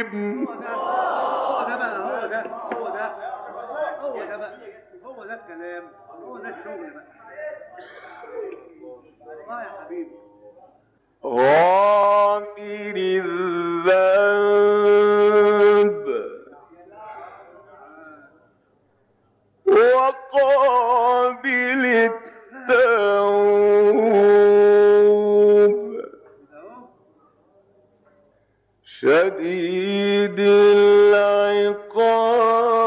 هو ده هو ده بقى هو ده هو ده هو ده بقى هو ده الكلام هو ده الشغل بقى اه يا حبيبي غافر الذنب وقابل التوب اهو شديد العقاب